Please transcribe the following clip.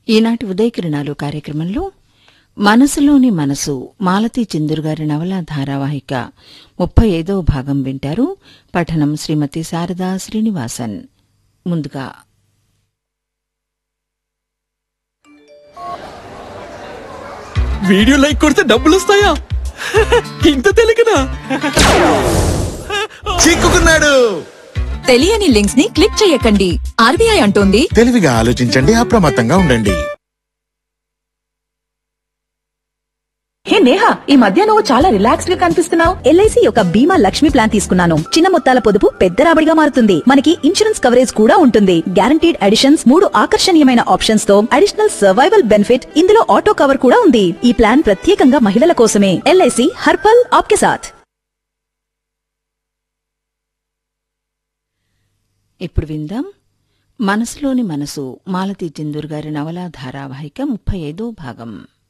ఈనాటి ఉదయకిరణాలు కార్యక్రమంలో మనసులోని మనసు మాలతీ చందూర్ గారి నవలా ధారావాహిక ముప్పై ఐదవ భాగం వింటారు పఠనం శ్రీమతి శారదా శ్రీనివాసన్ ముందుగా వీడియో లైక్ కొడితే డబ్బులు వస్తాయా ఇంత తెలియకనా చిక్కుకున్నాడు తెలియని లింక్స్ ని క్లిక్ చేయకండి ఆర్బీఐ అంటోంది తెలివిగా ఆలోచించండి అప్రమత్తంగా ఉండండి హే నేహా ఈ మధ్య నువ్వు చాలా రిలాక్స్డ్ గా కనిపిస్తున్నావు ఎల్ఐసి యొక్క బీమా లక్ష్మి ప్లాన్ తీసుకున్నాను చిన్న మొత్తాల పొదుపు పెద్ద రాబడిగా మారుతుంది మనకి ఇన్సూరెన్స్ కవరేజ్ కూడా ఉంటుంది గ్యారంటీడ్ అడిషన్స్ మూడు ఆకర్షణీయమైన ఆప్షన్స్ తో అడిషనల్ సర్వైవల్ బెనిఫిట్ ఇందులో ఆటో కవర్ కూడా ఉంది ఈ ప్లాన్ ప్రత్యేకంగా మహిళల కోసమే ఎల్ఐసి హర్పల్ ఆప్కే సాథ్ ఇప్పుడు విందాం మనసులోని మనసు మాలతీ చందూర్ గారి నవలా ధారావాహిక ముప్పై ఐదో భాగం